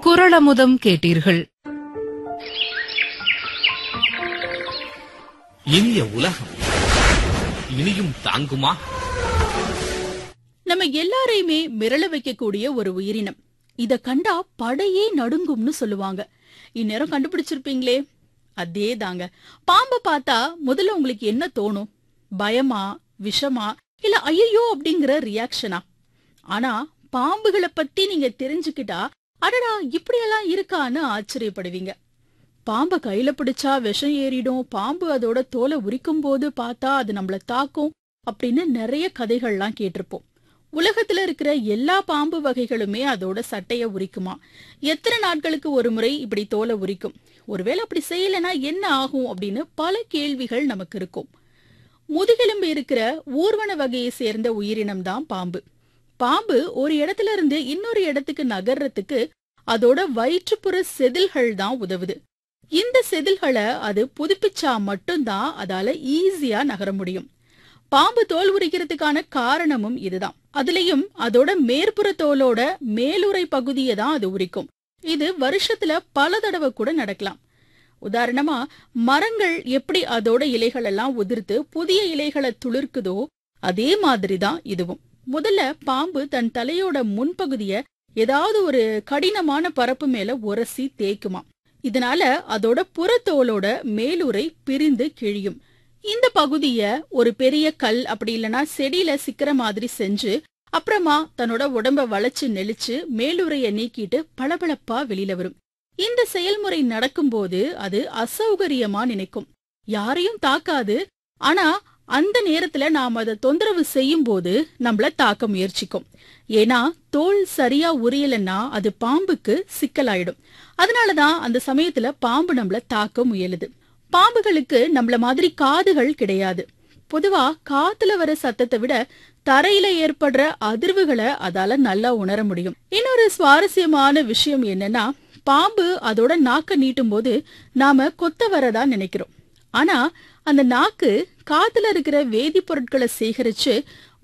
குரளமுதம் கேட்டீர்கள் இனிய உலகம் இனியும் தாங்குமா நம்ம எல்லாரையுமே மிரள வைக்கக்கூடிய ஒரு உயிரினம் இத கண்டா படையே நடுங்கும்னு சொல்லுவாங்க இந்நேரம் கண்டுபிடிச்சிருப்பீங்களே அதே தாங்க பாம்பை பார்த்தா முதல்ல உங்களுக்கு என்ன தோணும் பயமா விஷமா இல்ல ஐயோ அப்படிங்கிற ரியாக்ஷனா ஆனா பாம்புகளை பத்தி நீங்க தெரிஞ்சுக்கிட்டா அடடா இப்படியெல்லாம் இருக்கான்னு ஆச்சரியப்படுவீங்க பாம்பை கையில பிடிச்சா விஷம் ஏறிடும் பாம்பு அதோட தோலை உரிக்கும் போது பார்த்தா அது நம்மள தாக்கும் அப்படின்னு நிறைய கதைகள்லாம் கேட்டிருப்போம் உலகத்துல இருக்கிற எல்லா பாம்பு வகைகளுமே அதோட சட்டைய உரிக்குமா எத்தனை நாட்களுக்கு ஒரு முறை இப்படி தோலை உரிக்கும் ஒருவேளை அப்படி செய்யலைன்னா என்ன ஆகும் அப்படின்னு பல கேள்விகள் நமக்கு இருக்கும் முதுகெலும்பு இருக்கிற ஊர்வன வகையை சேர்ந்த உயிரினம் தான் பாம்பு பாம்பு ஒரு இடத்துல இருந்து இன்னொரு இடத்துக்கு நகர்றதுக்கு அதோட வயிற்றுப்புற செதில்கள் தான் உதவுது இந்த செதில்களை அது புதுப்பிச்சா மட்டும்தான் அதால ஈஸியா நகர முடியும் பாம்பு தோல் உரிக்கிறதுக்கான காரணமும் இதுதான் அதுலயும் அதோட மேற்புற தோலோட மேலுறை பகுதியை தான் அது உரிக்கும் இது வருஷத்துல பல தடவை கூட நடக்கலாம் உதாரணமா மரங்கள் எப்படி அதோட இலைகள் எல்லாம் உதிர்த்து புதிய இலைகளை துளிர்க்குதோ அதே மாதிரி தான் இதுவும் முதல்ல பாம்பு தன் தலையோட முன்பகுதிய ஏதாவது ஒரு கடினமான பரப்பு மேல உரசி தேய்க்குமா இதனால அதோட புறத்தோலோட மேலுறை பிரிந்து கிழியும் இந்த பகுதிய ஒரு பெரிய கல் அப்படி இல்லனா செடியில சிக்கிற மாதிரி செஞ்சு அப்புறமா தன்னோட உடம்ப வளைச்சு நெளிச்சு மேலுறைய நீக்கிட்டு பளபளப்பா வெளியில வரும் இந்த செயல்முறை நடக்கும்போது அது அசௌகரியமா நினைக்கும் யாரையும் தாக்காது ஆனா அந்த நேரத்துல நாம் அதை தொந்தரவு செய்யும் போது நம்மள தாக்க முயற்சிக்கும் ஏன்னா தோல் சரியா உரியலன்னா அது பாம்புக்கு சிக்கலாயிடும் அதனாலதான் அந்த சமயத்துல பாம்பு நம்மள தாக்க முயலுது பாம்புகளுக்கு நம்மள மாதிரி காதுகள் கிடையாது பொதுவா காத்துல வர சத்தத்தை விட தரையில ஏற்படுற அதிர்வுகளை அதால நல்லா உணர முடியும் இன்னொரு சுவாரஸ்யமான விஷயம் என்னன்னா பாம்பு அதோட நாக்க நீட்டும் போது நாம கொத்த வரதா நினைக்கிறோம் ஆனா அந்த நாக்கு காத்துல இருக்கிற வேதிப்பொருட்களை சேகரிச்சு